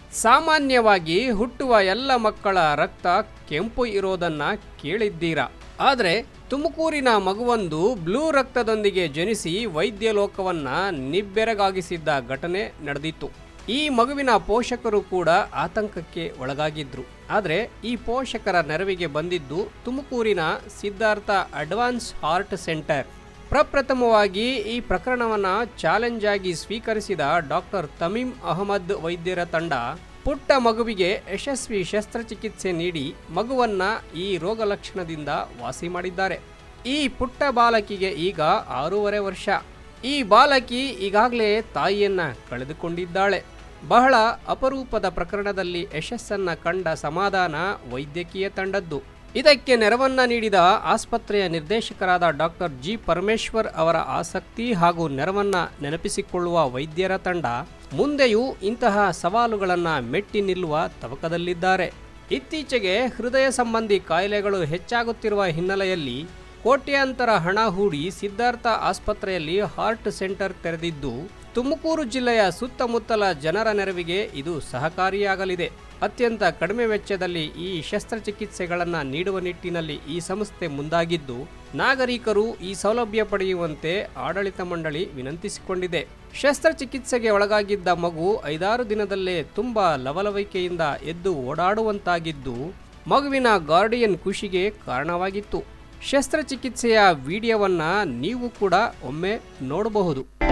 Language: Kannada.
ಸಾಮಾನ್ಯವಾಗಿ ಹುಟ್ಟುವ ಎಲ್ಲ ಮಕ್ಕಳ ರಕ್ತ ಕೆಂಪು ಇರೋದನ್ನ ಕೇಳಿದ್ದೀರಾ ಆದರೆ ತುಮಕೂರಿನ ಮಗುವೊಂದು ಬ್ಲೂ ರಕ್ತದೊಂದಿಗೆ ಜನಿಸಿ ವೈದ್ಯ ಲೋಕವನ್ನ ನಿಬ್ಬೆರಗಾಗಿಸಿದ್ದ ಘಟನೆ ನಡೆದಿತ್ತು ಈ ಮಗುವಿನ ಪೋಷಕರು ಕೂಡ ಆತಂಕಕ್ಕೆ ಒಳಗಾಗಿದ್ರು ಆದರೆ ಈ ಪೋಷಕರ ನೆರವಿಗೆ ಬಂದಿದ್ದು ತುಮಕೂರಿನ ಸಿದ್ಧಾರ್ಥ ಅಡ್ವಾನ್ಸ್ ಹಾರ್ಟ್ ಸೆಂಟರ್ ಪ್ರಪ್ರಥಮವಾಗಿ ಈ ಪ್ರಕರಣವನ್ನ ಚಾಲೆಂಜ್ ಆಗಿ ಸ್ವೀಕರಿಸಿದ ಡಾಕ್ಟರ್ ತಮೀಮ್ ಅಹಮದ್ ವೈದ್ಯರ ತಂಡ ಪುಟ್ಟ ಮಗುವಿಗೆ ಯಶಸ್ವಿ ಶಸ್ತ್ರಚಿಕಿತ್ಸೆ ನೀಡಿ ಮಗುವನ್ನ ಈ ರೋಗ ಲಕ್ಷಣದಿಂದ ವಾಸಿ ಮಾಡಿದ್ದಾರೆ ಈ ಪುಟ್ಟ ಬಾಲಕಿಗೆ ಈಗ ಆರೂವರೆ ವರ್ಷ ಈ ಬಾಲಕಿ ಈಗಾಗಲೇ ತಾಯಿಯನ್ನ ಕಳೆದುಕೊಂಡಿದ್ದಾಳೆ ಬಹಳ ಅಪರೂಪದ ಪ್ರಕರಣದಲ್ಲಿ ಯಶಸ್ಸನ್ನ ಕಂಡ ಸಮಾಧಾನ ವೈದ್ಯಕೀಯ ತಂಡದ್ದು ಇದಕ್ಕೆ ನೆರವನ್ನ ನೀಡಿದ ಆಸ್ಪತ್ರೆಯ ನಿರ್ದೇಶಕರಾದ ಡಾಕ್ಟರ್ ಜಿ ಪರಮೇಶ್ವರ್ ಅವರ ಆಸಕ್ತಿ ಹಾಗೂ ನೆರವನ್ನ ನೆನಪಿಸಿಕೊಳ್ಳುವ ವೈದ್ಯರ ತಂಡ ಮುಂದೆಯೂ ಇಂತಹ ಸವಾಲುಗಳನ್ನ ಮೆಟ್ಟಿ ನಿಲ್ಲುವ ತವಕದಲ್ಲಿದ್ದಾರೆ ಇತ್ತೀಚೆಗೆ ಹೃದಯ ಸಂಬಂಧಿ ಕಾಯಿಲೆಗಳು ಹೆಚ್ಚಾಗುತ್ತಿರುವ ಹಿನ್ನೆಲೆಯಲ್ಲಿ ಕೋಟ್ಯಾಂತರ ಹಣ ಹೂಡಿ ಸಿದ್ಧಾರ್ಥ ಆಸ್ಪತ್ರೆಯಲ್ಲಿ ಹಾರ್ಟ್ ಸೆಂಟರ್ ತೆರೆದಿದ್ದು ತುಮಕೂರು ಜಿಲ್ಲೆಯ ಸುತ್ತಮುತ್ತಲ ಜನರ ನೆರವಿಗೆ ಇದು ಸಹಕಾರಿಯಾಗಲಿದೆ ಅತ್ಯಂತ ಕಡಿಮೆ ವೆಚ್ಚದಲ್ಲಿ ಈ ಶಸ್ತ್ರಚಿಕಿತ್ಸೆಗಳನ್ನು ನೀಡುವ ನಿಟ್ಟಿನಲ್ಲಿ ಈ ಸಂಸ್ಥೆ ಮುಂದಾಗಿದ್ದು ನಾಗರಿಕರು ಈ ಸೌಲಭ್ಯ ಪಡೆಯುವಂತೆ ಆಡಳಿತ ಮಂಡಳಿ ವಿನಂತಿಸಿಕೊಂಡಿದೆ ಶಸ್ತ್ರಚಿಕಿತ್ಸೆಗೆ ಒಳಗಾಗಿದ್ದ ಮಗು ಐದಾರು ದಿನದಲ್ಲೇ ತುಂಬಾ ಲವಲವಿಕೆಯಿಂದ ಎದ್ದು ಓಡಾಡುವಂತಾಗಿದ್ದು ಮಗುವಿನ ಗಾರ್ಡಿಯನ್ ಖುಷಿಗೆ ಕಾರಣವಾಗಿತ್ತು ಶಸ್ತ್ರಚಿಕಿತ್ಸೆಯ ವಿಡಿಯೋವನ್ನ ನೀವು ಕೂಡ ಒಮ್ಮೆ ನೋಡಬಹುದು